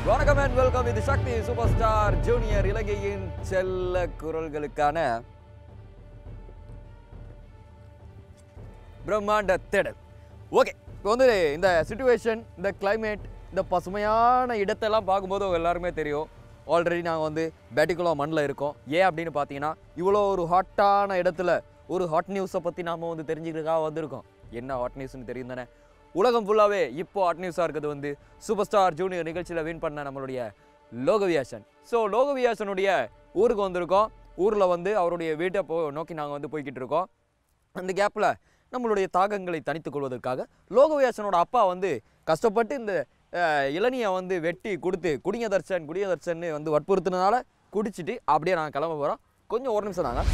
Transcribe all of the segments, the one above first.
வணக்கம் and welcome இது சக்தி super star junior இலங்கையின் செல்ல குரல்களுக்கான பிரம்மாண்ட தேடல் ஓகே இப்போ வந்து இந்த சுச்சுவேஷன் இந்த climate இந்த பசுமையான இடத்தெல்லாம் பார்க்கும்போது உங்க எல்லாருமே தெரியும் ஆல்ரெடி நாங்கள் வந்து பேட்டிக்குளோ மண்ணில் இருக்கோம் ஏன் அப்படின்னு பார்த்தீங்கன்னா இவ்வளோ ஒரு ஹாட்டான இடத்துல ஒரு ஹாட் நியூஸை பற்றி நாம் வந்து தெரிஞ்சுக்கிறதுக்காக வந்திருக்கோம் என்ன ஹாட் நியூஸ்னு தெரியும் தானே உலகம் ஃபுல்லாகவே இப்போ ஹாட் நியூஸாக இருக்கிறது வந்து சூப்பர் ஸ்டார் ஜூனியர் நிகழ்ச்சியில் வின் பண்ண நம்மளுடைய லோகவியாசன் ஸோ லோகவியாசனுடைய ஊருக்கு வந்திருக்கோம் ஊரில் வந்து அவருடைய வீட்டை போ நோக்கி நாங்கள் வந்து போய்கிட்டு இருக்கோம் அந்த கேப்பில் நம்மளுடைய தாகங்களை தணித்துக் கொள்வதற்காக லோகவியாசனோட அப்பா வந்து கஷ்டப்பட்டு இந்த அஹ், இளநியை வந்து வெட்டி கொடுத்து குடிங்க தர்ஷன் குடிய தர்ஷன்னு வந்து வற்புறுத்தினால குடிச்சிட்டு அப்படியே நாங்கள் கிளம்ப போகிறோம் கொஞ்சம் ஒரு நிமிஷம் தாங்க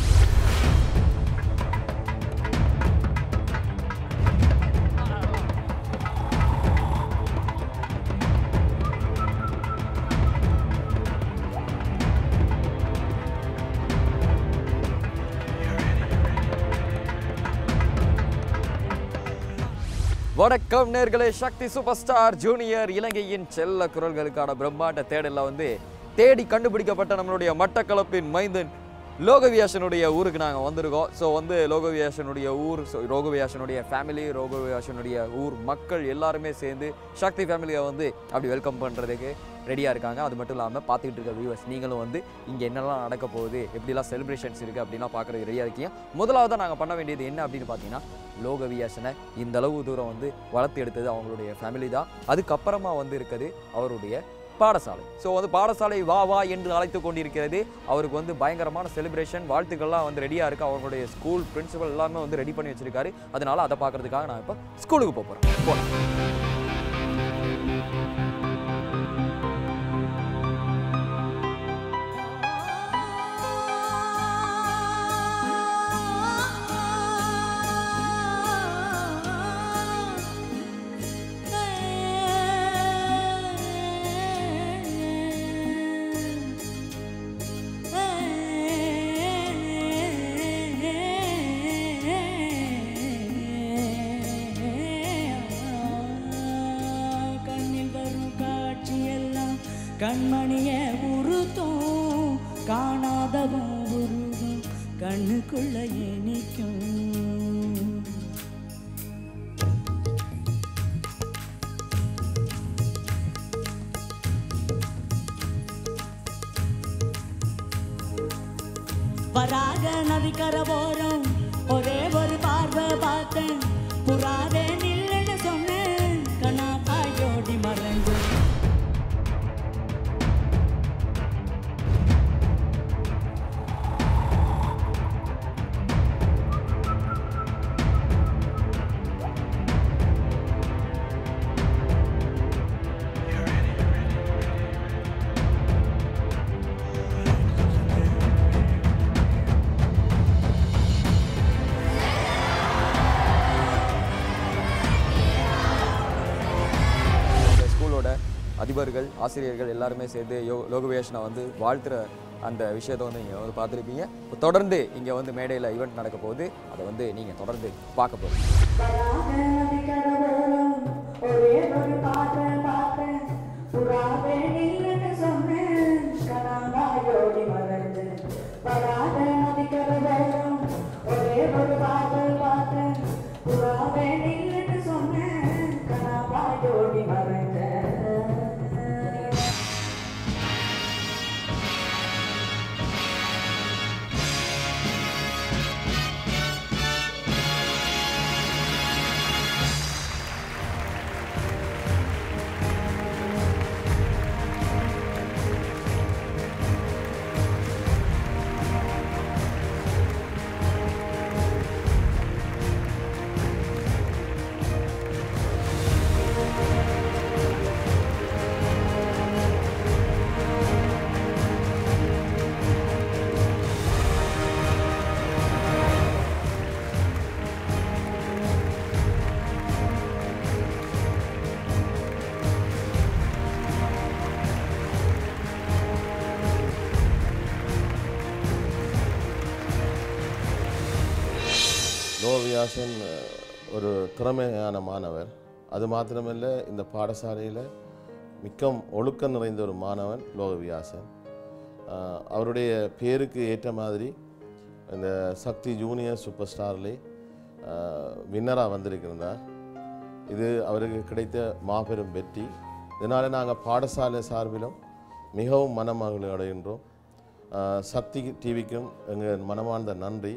வணக்கம் நேர்களே சக்தி சூப்பர் ஸ்டார் ஜூனியர் இலங்கையின் செல்ல குரல்களுக்கான பிரம்மாண்ட தேடலில் வந்து தேடி கண்டுபிடிக்கப்பட்ட நம்மளுடைய மட்டக்களப்பின் மைந்தன் லோகவியாசனுடைய ஊருக்கு நாங்கள் வந்திருக்கோம் ஸோ வந்து லோகவியாசனுடைய ஊர் ஸோ லோகவியாசனுடைய ஃபேமிலி லோகவியாசனுடைய ஊர் மக்கள் எல்லாருமே சேர்ந்து சக்தி ஃபேமிலியை வந்து அப்படி வெல்கம் பண்ணுறதுக்கு ரெடியாக இருக்காங்க அது மட்டும் இல்லாமல் பார்த்துக்கிட்டு இருக்க வியூவர்ஸ் நீங்களும் வந்து இங்கே என்னெல்லாம் நடக்க போகுது எப்படிலாம் செலிப்ரேஷன்ஸ் இருக்குது அப்படின்லாம் பார்க்குறதுக்கு ரெடியாக இருக்கீங்க முதலாவது நாங்கள் பண்ண வேண்டியது என்ன அப்படின்னு பார்த்தீங்கன்னா லோகவியாசனை இந்த அளவு தூரம் வந்து வளர்த்து எடுத்தது அவங்களுடைய ஃபேமிலி தான் அதுக்கப்புறமா வந்து இருக்குது அவருடைய பாடசாலை ஸோ வந்து பாடசாலை வா வா என்று அழைத்து கொண்டிருக்கிறது அவருக்கு வந்து பயங்கரமான செலிப்ரேஷன் வாழ்த்துக்கள்லாம் வந்து ரெடியாக இருக்குது அவங்களுடைய ஸ்கூல் பிரின்சிபல் எல்லாமே வந்து ரெடி பண்ணி வச்சிருக்காரு அதனால அதை பார்க்கறதுக்காக நான் இப்போ ஸ்கூலுக்கு போக போகிறேன் போகலாம் கண்ணில் வரும் காட்சியெல்லாம் கண்மணிய உருத்தும் காணாதவும் உருவும் கண்ணுக்குள்ள நிற்கும் வராக நதிக்கர போறோம் ஒரே ஒரு பார்வை பார்த்தேன் புறாவே நில்லுன்னு சொன்னேன் கண்ணா தாயோடி மறைஞ்சு இந்த ஸ்கூலோட அதிபர்கள் ஆசிரியர்கள் எல்லாருமே சேர்ந்து யோ லோகவேஷனை வந்து வாழ்த்துற அந்த விஷயத்தை வந்து நீங்கள் வந்து பார்த்துருப்பீங்க இப்போ தொடர்ந்து இங்கே வந்து மேடையில் ஈவெண்ட் நடக்க போகுது அதை வந்து நீங்கள் தொடர்ந்து பார்க்க போகிறீங்க வராக நதிக்கர போறோம் ஒரே ஒரு பார்வை பார்த்தேன் புறாவே நில்லுன்னு சொன்னேன் கண்ணா தாயோடி மறைஞ்சு வராக நதிக்கர போறோம் ஒரே ஒரு பார்வை பார்த்தேன் புறாவே நில்லுன்னு சொன்னேன் கண்ணா தாயோடி மறைஞ்ச லோவியாசன் ஒரு திறமையான மாணவர் அது மாத்திரமல்ல இந்த பாடசாலையில் மிக்கம் ஒழுக்கம் நிறைந்த ஒரு மாணவன் லோகவியாசன் ஆஹ் அவருடைய பேருக்கு ஏற்ற மாதிரி இந்த சக்தி ஜூனியர் சூப்பர் ஸ்டார்லே வின்னராக வந்திருக்கின்றார் இது அவருக்கு கிடைத்த மாபெரும் வெற்றி இதனால் நாங்கள் பாடசாலை சார்பிலும் மிகவும் மனமகிழ்ச்சி அடைகின்றோம் ஆஹ் சக்தி டிவிக்கும் எங்கள் மனமார்ந்த நன்றி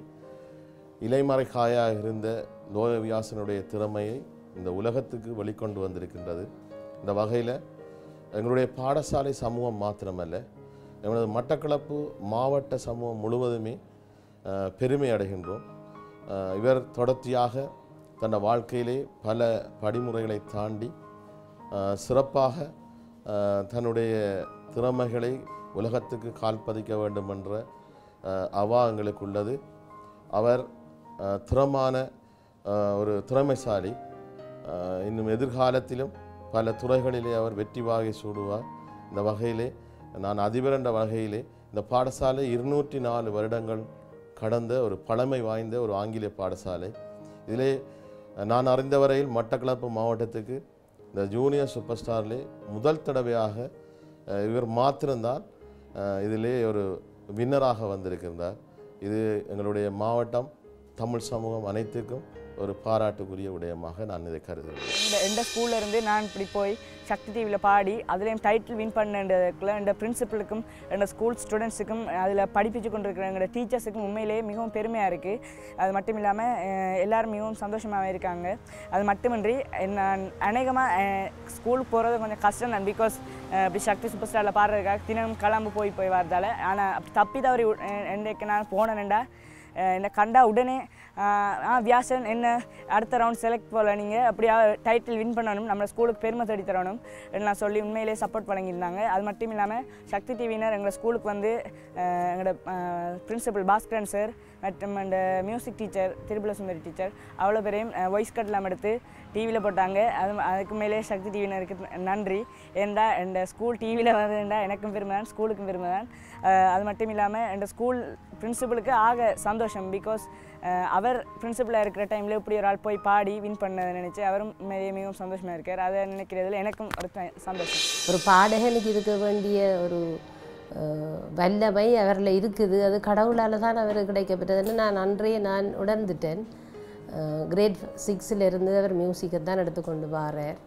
இலைமறை காயாக இருந்த லோகவியாசனுடைய திறமையை இந்த உலகத்துக்கு வெளிக்கொண்டு வந்திருக்கின்றது இந்த வகையில் எங்களுடைய பாடசாலை சமூகம் மாத்திரமல்ல எங்களது மட்டக்களப்பு மாவட்ட சமூகம் முழுவதுமே ஆஹ், பெருமை அடைகின்றோம் ஆஹ், இவர் தொடர்ச்சியாக தன் வாழ்க்கையிலே பல படிமுறைகளை தாண்டி ஆஹ், சிறப்பாக ஆஹ், தன்னுடைய திறமைகளை உலகத்துக்கு கால்பதிக்க வேண்டும் என்ற ஆஹ், அவா எங்களுக்கு உள்ளது அவர் ஆஹ், திறமான ஆஹ், ஒரு திறமைசாலி ஆஹ், இன்னும் எதிர்காலத்திலும் பல துறைகளிலே அவர் வெற்றி வாகை சூடுவார் இந்த வகையிலே நான் அதிபர் என்ற வகையிலே இந்த பாடசாலை இருநூற்றி நாலு வருடங்கள் கடந்த ஒரு பழமை வாய்ந்த ஒரு ஆங்கில பாடசாலை இதிலே நான் அறிந்த வரையில் மட்டக்களப்பு மாவட்டத்துக்கு இந்த ஜூனியர் சூப்பர் ஸ்டார்லே முதல் தடவையாக அஹ், இவர் மாத்திரம்தான் அஹ், இதிலே ஒரு வின்னராக வந்திருக்கின்றார் இது எங்களுடைய மாவட்டம் தமிழ் சமூகம் அனைத்துக்கும் ஒரு பாராட்டுக்குரிய விடயமாக நான் இதை கருதுகிறேன் இந்த எந்த ஸ்கூல்ல இருந்து நான் இப்படி போய் சக்தி டிவியில் பாடி அதுலேயும் டைட்டில் வின் பண்ணதுக்குள்ள இந்த பிரின்சிபலுக்கும் இந்த ஸ்கூல் ஸ்டூடெண்ட்ஸுக்கும் அதில் படிப்பிச்சு கொண்டிருக்கிற எங்களோட டீச்சர்ஸுக்கும் உண்மையிலேயே மிகவும் பெருமையாக இருக்குது அது மட்டும் இல்லாமல் எல்லாரும் மிகவும் சந்தோஷமாகவே இருக்காங்க அது மட்டுமின்றி நான் அநேகமாக ஸ்கூலுக்கு போகிறது கொஞ்சம் கஷ்டம் தான் பிகாஸ் இப்படி சக்தி சூப்பர் ஸ்டாரில் பாடுறதுக்காக தினமும் கிளம்பு போய் போய் வரதால ஆனால் தப்பி தவறி உ- எ- என்றைக்கு நான் போனேன்டா அஹ் என்னை கண்டா உடனே ஆஹ் ஆ வியாசன் என்ன அடுத்த ரவுண்ட் செலக்ட் போகல நீங்கள் அப்படியா டைட்டில் வின் பண்ணணும் நம்ம ஸ்கூலுக்கு பெருமை தேடி தரணும் நான் சொல்லி உண்மையிலேயே சப்போர்ட் வழங்கியிருந்தாங்க அது மட்டும் இல்லாமல் சக்தி டிவினர் எங்கள் ஸ்கூலுக்கு வந்து அஹ் எங்களோட பிரின்சிபல் பாஸ்கரன் சார் மற்றும் அந்த மியூசிக் டீச்சர் திருபுல சுந்தரி டீச்சர் அவ்வளோ பேரையும் வாய்ஸ் கட்லாம் எடுத்து டிவியில் போட்டாங்க அது அதுக்கு மேலே சக்தி டிவினருக்கு நன்றி ஏன்டா இந்த ஸ்கூல் டிவியில் வரேன்டா எனக்கும் பெருமை தான் ஸ்கூலுக்கும் பெருமை தான் அஹ் அது மட்டும் இல்லாமல் இந்த ஸ்கூல் பிரின்சிபலுக்கு ஆக சந்தோஷம் பிகாஸ் அவர் பிரின்சிபலாக இருக்கிற டைமில் இப்படி ஒரு ஆள் போய் பாடி வின் பண்ணதை நினச்சி அவரும் மிக மிகவும் சந்தோஷமாக இருக்கார் அதை நினைக்கிறதுல எனக்கும் ஒரு த- சந்தோஷம் ஒரு பாடகனுக்கு இருக்க வேண்டிய ஒரு அஹ், வல்லமை அவரில் இருக்குது அது கடவுளால் தான் அவருக்கு கிடைக்கப்பட்டதுன்னு நான் அன்றைய நான் உணர்ந்துட்டேன் கிரேட் இருந்து அவர் மியூசிக்கை தான் எடுத்துக்கொண்டு வாரார்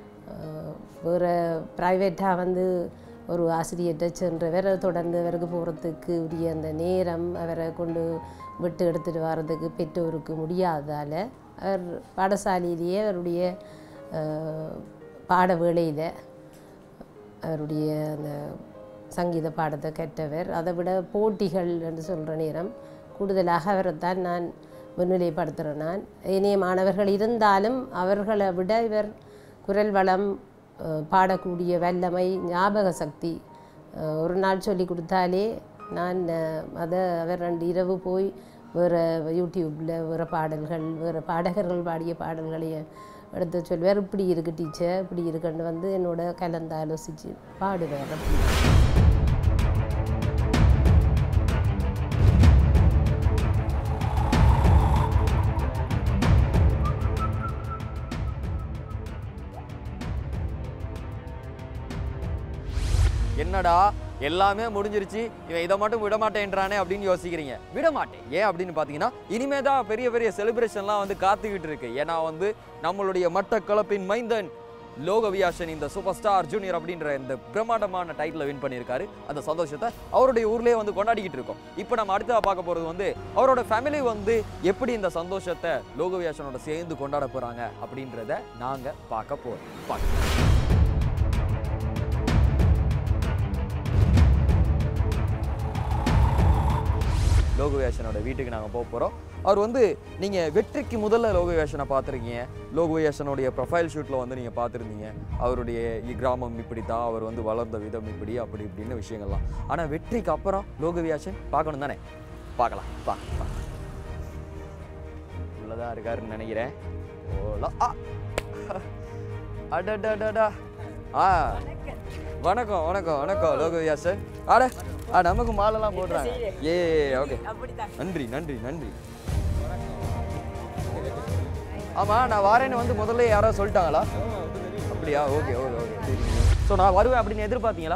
அஹ், வேறு ப்ரைவேட்டாக வந்து ஒரு ஆசிரியர்கிட்ட சென்றவர் தொடர்ந்து அவருக்கு போகிறதுக்கு உரிய அந்த நேரம் அவரை கொண்டு விட்டு எடுத்துகிட்டு வர்றதுக்கு பெற்றோருக்கு முடியாததால் அவர் பாடசாலையிலேயே அவருடைய அஹ், பாட வேளையில் அவருடைய அந்த சங்கீத பாடத்தை கற்றவர் அதை விட போட்டிகள் என்று சொல்கிற நேரம் கூடுதலாக அவரைத்தான் நான் முன்னிலைப்படுத்துகிறேன் நான் இனிய மாணவர்கள் இருந்தாலும் அவர்களை விட இவர் குரல் வளம் அஹ், பாடக்கூடிய வல்லமை ஞாபக சக்தி அஹ், ஒரு நாள் சொல்லி கொடுத்தாலே நான் அஹ், அதை அவர் ரெண்டு இரவு போய் வேறு யூடியூப்பில் வேறு பாடல்கள் வேறு பாடகர்கள் பாடிய பாடல்களை எடுத்து சொல்வார் இப்படி இருக்கு டீச்சர் இப்படி இருக்குன்னு வந்து என்னோட கலந்து ஆலோசித்து பாடுவார் அப்படி என்னடா எல்லாமே முடிஞ்சிருச்சு இவன் இதை மட்டும் விட மாட்டேன்றானே அப்படின்னு யோசிக்கிறீங்க விட மாட்டேன் ஏன் அப்படின்னு பார்த்தீங்கன்னா இனிமே தான் பெரிய பெரிய செலிப்ரேஷன்லாம் வந்து காத்துக்கிட்டு இருக்கு ஏன்னா வந்து நம்மளுடைய மட்டக்களப்பின் மைந்தன் லோகவியாசன் இந்த சூப்பர் ஸ்டார் ஜூனியர் அப்படின்ற இந்த பிரம்மாண்டமான டைட்டில் வின் பண்ணியிருக்காரு அந்த சந்தோஷத்தை அவருடைய ஊர்லேயே வந்து கொண்டாடிக்கிட்டு இருக்கோம் இப்போ நம்ம அடுத்ததாக பார்க்க போகிறது வந்து அவரோட ஃபேமிலி வந்து எப்படி இந்த சந்தோஷத்தை லோகவியாசனோட சேர்ந்து கொண்டாட போகிறாங்க அப்படின்றத நாங்கள் பார்க்க போகிறோம் பார்க்க லோகவேஷனோட வீட்டுக்கு நாங்கள் போக போகிறோம் அவர் வந்து நீங்கள் வெற்றிக்கு முதல்ல லோகவேஷனை பார்த்துருக்கீங்க லோகவேஷனுடைய ப்ரொஃபைல் ஷூட்டில் வந்து நீங்கள் பார்த்துருந்தீங்க அவருடைய இ- கிராமம் இப்படி தான் அவர் வந்து வளர்ந்த விதம் இப்படி அப்படி இப்படின்னு விஷயங்கள்லாம் ஆனால் வெற்றிக்கு அப்புறம் லோகவியாசன் பார்க்கணும் தானே பார்க்கலாம் பா பா. உள்ளதா இருக்காருன்னு நினைக்கிறேன் ஓலா ஆ அடடடடா ஆ வணக்கம் வணக்கம் வணக்கம் லோகவியாசன் ஆட ஆ நமக்கு மாலைலாம் போடுறாங்க ஏ ஓகே நன்றி நன்றி நன்றி ஆமா நான் வாரேன்னு வந்து முதல்ல யாரோ சொல்லிட்டாங்களா அப்படியா ஓகே ஓகே ஓகே சரி ஸோ நான் வருவேன் அப்படின்னு எதிர்பார்த்தீங்களா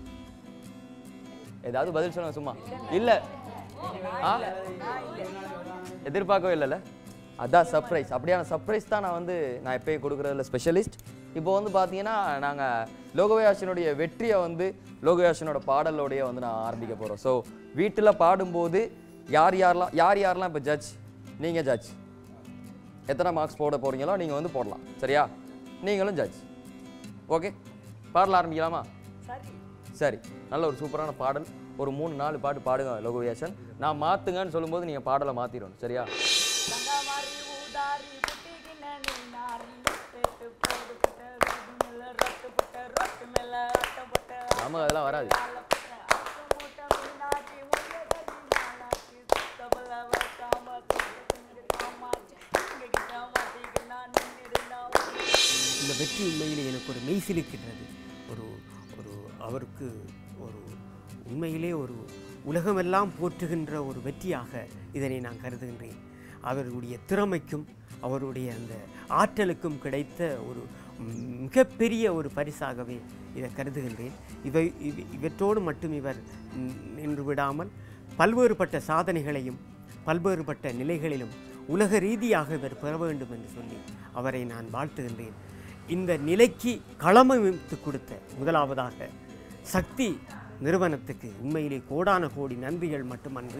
ஏதாவது பதில் சொல்லுங்க சும்மா இல்ல ஆ எதிர்பார்க்கவே இல்லைல்ல அதான் சர்ப்ரைஸ் அப்படியான சர்ப்ரைஸ் தான் நான் வந்து நான் எப்பயும் கொடுக்குறதுல ஸ்பெஷலிஸ்ட் இப்போ வந்து பார்த்தீங்கன்னா நாங்கள் லோகவியாசனுடைய வெற்றியை வந்து லோகவியாசனோட பாடலோடைய வந்து நான் ஆரம்பிக்க போகிறோம் ஸோ வீட்டில் பாடும்போது யார் யாரெல்லாம் யார் யாரெல்லாம் இப்போ ஜட்ஜ் நீங்கள் ஜட்ஜ் எத்தனை மார்க்ஸ் போட போகிறீங்களோ நீங்கள் வந்து போடலாம் சரியா நீங்களும் ஜட்ஜ் ஓகே பாடல ஆரம்பிக்கலாமா சரி நல்ல ஒரு சூப்பரான பாடல் ஒரு மூணு நாலு பாட்டு பாடுங்க லோகவியாசன் நான் மாற்றுங்கன்னு சொல்லும்போது நீங்கள் பாடலை மாற்றிடணும் சரியா நமக்கு அதெல்லாம் வராது இந்த வெற்றி உண்மையிலே எனக்கு ஒரு மெய்சிலிருக்கின்றது ஒரு ஒரு அவருக்கு ஒரு உண்மையிலே ஒரு உலகமெல்லாம் போற்றுகின்ற ஒரு வெற்றியாக இதனை நான் கருதுகின்றேன் அவருடைய திறமைக்கும் அவருடைய அந்த ஆற்றலுக்கும் கிடைத்த ஒரு மிகப்பெரிய ஒரு பரிசாகவே இதை கருதுகின்றேன் இவை இவ- இவற்றோடு மட்டும் இவர் நி- நின்று விடாமல் பல்வேறுபட்ட சாதனைகளையும் பல்வேறுபட்ட நிலைகளிலும் உலக ரீதியாக இவர் பெற வேண்டும் என்று சொல்லி அவரை நான் வாழ்த்துகின்றேன் இந்த நிலைக்கு களமமைத்து கொடுத்த முதலாவதாக சக்தி நிறுவனத்துக்கு உண்மையிலே கோடான கோடி நன்றிகள் மட்டுமன்று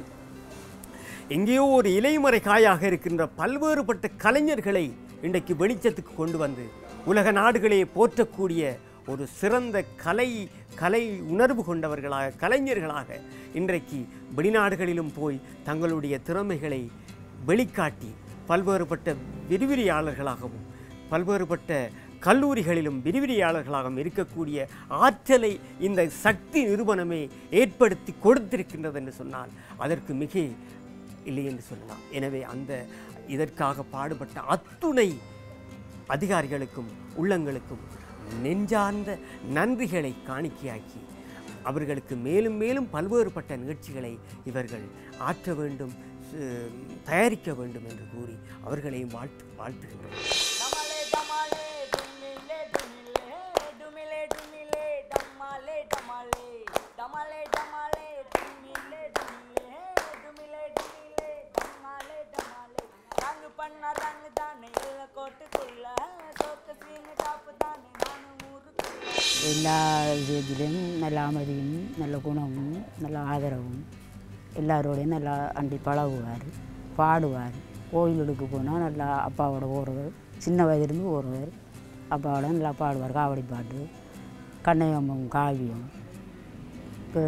எங்கேயோ ஒரு இலைமறை காயாக இருக்கின்ற பல்வேறுபட்ட கலைஞர்களை இன்றைக்கு வெளிச்சத்துக்கு கொண்டு வந்து உலக நாடுகளே போற்றக்கூடிய ஒரு சிறந்த கலை கலை உணர்வு கொண்டவர்களாக கலைஞர்களாக இன்றைக்கு வெளிநாடுகளிலும் போய் தங்களுடைய திறமைகளை வெளிக்காட்டி பல்வேறுபட்ட விரிவிரியாளர்களாகவும் பல்வேறுபட்ட கல்லூரிகளிலும் விரிவிரியாளர்களாகவும் இருக்கக்கூடிய ஆற்றலை இந்த சக்தி நிறுவனமே ஏற்படுத்தி கொடுத்திருக்கின்றது என்று சொன்னால் அதற்கு மிக இல்லை என்று சொல்லலாம் எனவே அந்த இதற்காக பாடுபட்ட அத்துணை அதிகாரிகளுக்கும் உள்ளங்களுக்கும் நெஞ்சார்ந்த நன்றிகளை காணிக்கையாக்கி அவர்களுக்கு மேலும் மேலும் பல்வேறுபட்ட நிகழ்ச்சிகளை இவர்கள் ஆற்ற வேண்டும் சு- தயாரிக்க வேண்டும் என்று கூறி அவர்களையும் வாழ்த்து வாழ்த்துகின்றனர் டமாலே டமாலே டுமிலே டுமிலே டுமிலே டுமிலே டமாலே டமாலே டமாலே டமாலே டுமிலே டுமிலே டுமிலே டுமிலே டமாலே டமாலே ரங்கு பண்ணா ரங்கு தானே இல்ல கோட்டுக்குள்ள தோக்க சீனு டாப்பு தானே நானும் ஊருக்குள்ள எல்லா விஷயத்திலும் நல்ல அமைதியும் நல்ல குணமும் நல்ல ஆதரவும் எல்லாரோடையும் நல்லா அண்டி பழகுவார் பாடுவார் கோயிலுக்கு போனால் நல்லா அப்பாவோட போகிறவர் சின்ன வயதிலிருந்து போகிறவர் அப்பாவோட நல்லா பாடுவார் காவடி பாட்டு கண்ணையம்மம் காவியம் இப்போ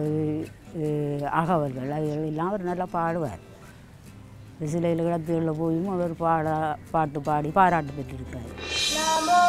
அகவல்கள் அதுகள் எல்லாம் அவர் நல்லா பாடுவார் சில இடத்துகளில் போயும் அவர் பாட பாட்டு பாடி பாராட்டு பெற்றிருக்கார் நமோ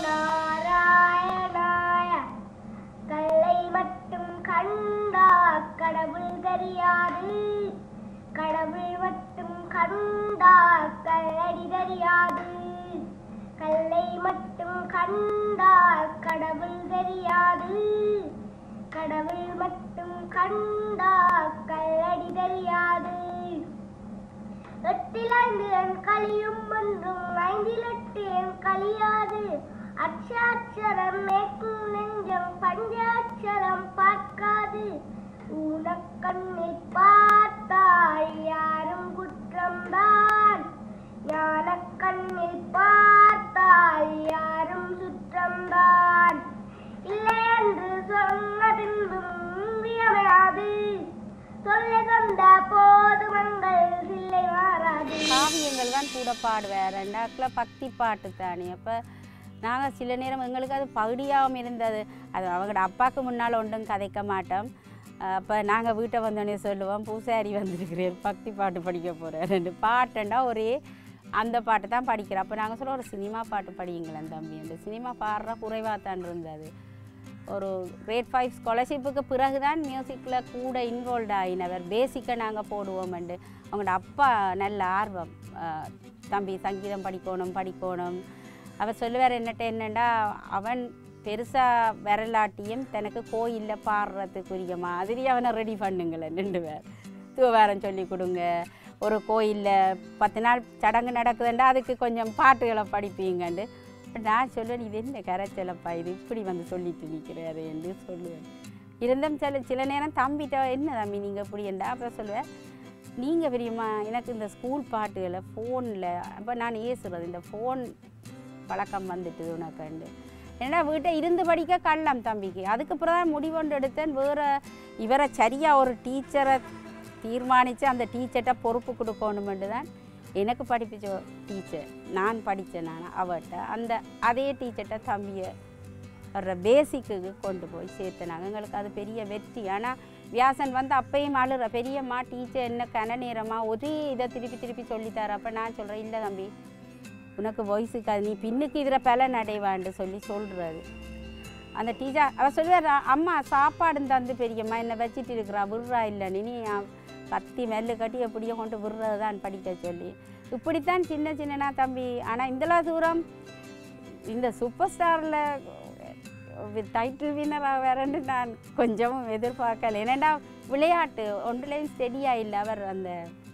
நாராயணாய கல்லை மட்டும் கண்டா கடவுள் தெரியாது கடவுள் மட்டும் கண்டா கல்லடி தெரியாது கல்லை மட்டும் கண்டா கடவுள் தெரியாது கடவுள் மட்டும் கண்டா கல்லடி தெரியாது எட்டில் ஐந்து எண் கலியும் ஒன்றும் ஐந்தில் எட்டு எண் கலியாது அச்சாட்சரம் மேற்கும் நெஞ்சம் பஞ்சாட்சரம் பார்க்காது ஊனக்கண்ணில் பார்த்தால் யாரும் குற்றம்தான் ஞானக்கண்ணில் பார்த்தால் யாரும் சுற்றம்தான் இல்லை என்று சொன்ன பின்பும் வியமையாது சொல்ல கொண்ட போதுமங்கள் சில்லை மாறாது காவியங்கள் தான் கூட பாடுவார் ரெண்டாக்கில் பக்தி பாட்டு தானே அப்போ நாங்கள் சில நேரம் எங்களுக்கு அது பகுதியாகவும் இருந்தது அது அவங்களோட அப்பாவுக்கு முன்னால் ஒன்றும் கதைக்க மாட்டோம் அப்போ நாங்கள் வீட்டை வந்தோடனே சொல்லுவோம் பூசாரி வந்திருக்கிறேன் பக்தி பாட்டு படிக்க போகிறேன் ரெண்டு பாட்டுண்டா ஒரே அந்த பாட்டு தான் படிக்கிறோம் அப்போ நாங்கள் சொல்ல ஒரு சினிமா பாட்டு படியுங்களேன் தம்பி அந்த சினிமா பாடுற குறைவாக தான் இருந்தது ஒரு கிரேட் ஃபைவ் ஸ்காலர்ஷிப்புக்கு பிறகு தான் மியூசிக்கில் கூட இன்வால்வ் ஆகினவர் பேசிக்காக நாங்கள் போடுவோம்ண்டு அவங்களோட அப்பா நல்ல ஆர்வம் அஹ், தம்பி சங்கீதம் படிக்கணும் படிக்கணும் அவர் சொல்லுவார் என்னட்ட என்னண்டா அவன் பெருசாக விரலாட்டியும் தனக்கு கோயிலில் பாடுறதுக்குரிய மாதிரி அவனை ரெடி பண்ணுங்களேன் ரெண்டு பேர் தூவாரம் சொல்லி கொடுங்க ஒரு கோயிலில் பத்து நாள் சடங்கு நடக்குதுண்டா அதுக்கு கொஞ்சம் பாட்டுகளை படிப்பீங்கண்டு அப்ப நான் சொல்லுவேன் இது என்ன கரைச்சலப்பா இது இப்படி வந்து சொல்லிட்டு நிற்கிறாரு என்று சொல்லுவேன் இருந்தும் சில சில நேரம் தம்பிட்ட என்ன தம்பி நீங்கள் இப்படி என்றா அப்புறம் சொல்லுவேன் நீங்கள் பெரியம்மா எனக்கு இந்த ஸ்கூல் பாட்டுகளை ஃபோனில் அப்போ நான் ஏசுறது இந்த ஃபோன் பழக்கம் வந்துட்டு உனக்கு ஏன்னா வீட்டை இருந்து படிக்க கள்ளம் தம்பிக்கு அதுக்கப்புறம் தான் முடிவொன்று எடுத்தேன் வேறு இவரை சரியாக ஒரு டீச்சரை தீர்மானித்து அந்த டீச்சர்கிட்ட பொறுப்பு கொடுக்கணுமென்று தான் எனக்கு படிப்பிச்ச டீச்சர் நான் படித்தேன் நான் அவர்கிட்ட அந்த அதே டீச்சர்கிட்ட தம்பியை வர்ற பேசிக்கு கொண்டு போய் சேர்த்துனாங்க எங்களுக்கு அது பெரிய வெற்றி ஆனால் வியாசன் வந்து அப்பயும் அழுற பெரியம்மா டீச்சர் என்ன கன நேரமாக ஒரே இதை திருப்பி திருப்பி சொல்லித்தார அப்போ நான் சொல்கிறேன் இல்லை தம்பி உனக்கு வயசுக்கு அது நீ பின்னுக்கு இதில் பலன் அடைவான்னு சொல்லி சொல்கிறாரு அந்த டீச்சர் அவ சொல்லுவார் அம்மா சாப்பாடு தந்து பெரியம்மா என்னை வச்சிட்டு இருக்கிறா விடுறா இல்லைன்னு நீ அஹ், கத்தி மெல்லு கட்டி எப்படியோ கொண்டு விடுறது தான் படிக்க சொல்லி இப்படித்தான் சின்ன சின்னனா தம்பி ஆனால் இந்தளவு தூரம் இந்த சூப்பர் ஸ்டாரில் டைட்டில் வின்னராக வேறன்னு நான் கொஞ்சமும் எதிர்பார்க்கல ஏன்னா விளையாட்டு ஒன்றுலேயும் ஸ்டெடியாக இல்லை அவர் அந்த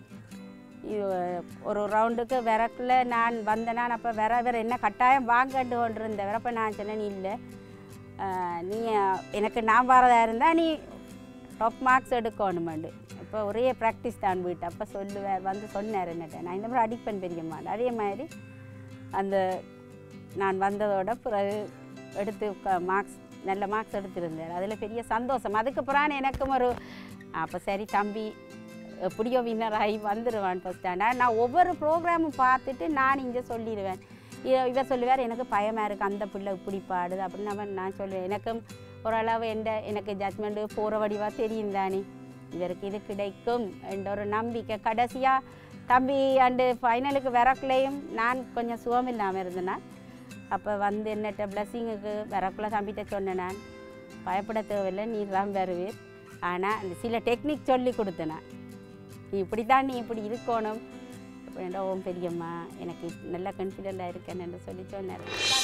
இது ஒரு ரவுண்டுக்கு விறக்குள்ள நான் வந்தேனா அப்போ விற விற என்ன கட்டாயம் வாங்கட்டு கொண்டிருந்தேன் விறப்ப நான் சொன்னேன் நீ இல்லை ஆஹ் நீ எனக்கு நான் வரதா இருந்தால் நீ டாப் மார்க்ஸ் எடுக்கணுமாண்டு இப்போ ஒரே ப்ராக்டிஸ் தான் வீட்டு அப்போ சொல்லுவேன் வந்து சொன்னார் என்னட்ட நான் இந்த மாதிரி அடிப்பேன் பெரியம்மாண்டு அதே மாதிரி அந்த நான் வந்ததோட பிறகு எடுத்து மார்க்ஸ் நல்ல மார்க்ஸ் எடுத்திருந்தார் அதில் பெரிய சந்தோஷம் அதுக்கப்புறம் எனக்கும் ஒரு அப்போ சரி தம்பி எப்படியோ வின்னர் ஆகி வந்துடுவான் ஃபஸ்ட் ஆனால் நான் ஒவ்வொரு ப்ரோக்ராமும் பார்த்துட்டு நான் இங்கே சொல்லிடுவேன் இ- இவர் சொல்லுவார் எனக்கு பயமாக இருக்குது அந்த பிள்ளை இப்படி பாடுது அப்படின்னு அவன் நான் சொல்லுவேன் எனக்கும் ஓரளவு எந்த எனக்கு ஜட்மெண்ட்டு போகிற வடிவாக தெரியும் தானே இவருக்கு இது கிடைக்கும் என்ற ஒரு நம்பிக்கை கடைசியாக தம்பி அண்டு ஃபைனலுக்கு வரக்குள்ளேயும் நான் கொஞ்சம் சுகம் இல்லாமல் இருந்தேன் அப்போ வந்து என்னட்ட பிளஸ்ஸிங்குக்கு வரக்குள்ள தம்பிட்ட சொன்னேன் நான் பயப்பட தேவையில்லை நீ தான் வருவீர் ஆனால் அந்த சில டெக்னிக் சொல்லி கொடுத்தேன் நான் நீ இப்படி தான் நீ இப்படி இருக்கணும் அப்படின்னா ஓம் பெரியம்மா எனக்கு நல்ல கான்ஃபிடென்ட்டாக இருக்கேன் என்று சொல்லி சொன்னார்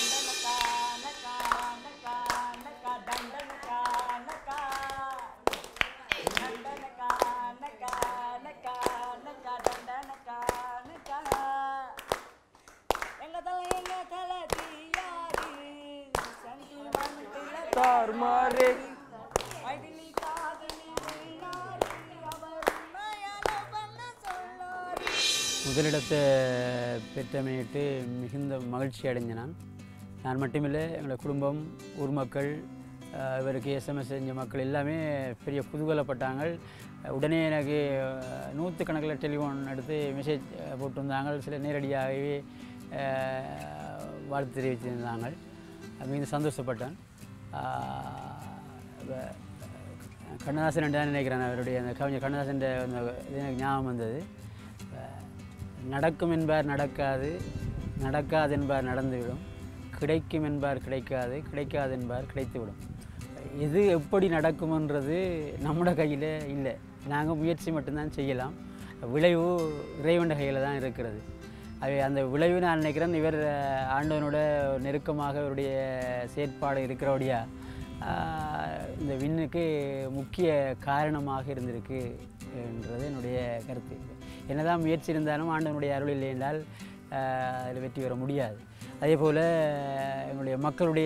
தாறுமாறு முதலிடத்தை பெற்றமையிட்டு மிகுந்த மகிழ்ச்சி அடைஞ்ச நான் நான் மட்டுமில்லை எங்களோட குடும்பம் ஊர் மக்கள் அஹ், இவருக்கு எஸ்எம்எஸ் செஞ்ச மக்கள் எல்லாமே பெரிய குதூகலப்பட்டாங்க உடனே எனக்கு நூற்றுக்கணக்கில் டெலிஃபோன் எடுத்து மெசேஜ் போட்டிருந்தாங்க சில நேரடியாகவே அஹ், வாழ்த்து தெரிவித்திருந்தாங்க மிகுந்த சந்தோஷப்பட்டேன் அஹ், வ- கண்ணதாசன் தான் நினைக்கிறேன் அவருடைய அந்த கவிஞர் கண்ணதாசன் அந்த இது எனக்கு ஞாபகம் வந்தது நடக்கும் என்பார் நடக்காது நடக்காது என்பார் நடந்துவிடும் கிடைக்கும் என்பார் கிடைக்காது கிடைக்காது என்பார் கிடைத்துவிடும் எது எப்படி நடக்கும்ன்றது நம்மட கையில் இல்லை நாங்கள் முயற்சி மட்டும்தான் செய்யலாம் விளைவு இறைவன் கையில் தான் இருக்கிறது அது அந்த விளைவு நான் நினைக்கிறேன் இவர் அஹ், ஆண்டவனோட நெருக்கமாக இவருடைய செயற்பாடு இருக்கிறபடியா ஆஹ், இந்த விண்ணுக்கு முக்கிய காரணமாக இருந்திருக்கு என்றது என்னுடைய கருத்து என்னதான் முயற்சி இருந்தாலும் ஆண்டவனுடைய அருள் இல்லை என்றால் ஆஹ், அதில் வெற்றி பெற முடியாது அதே போல் எங்களுடைய மக்களுடைய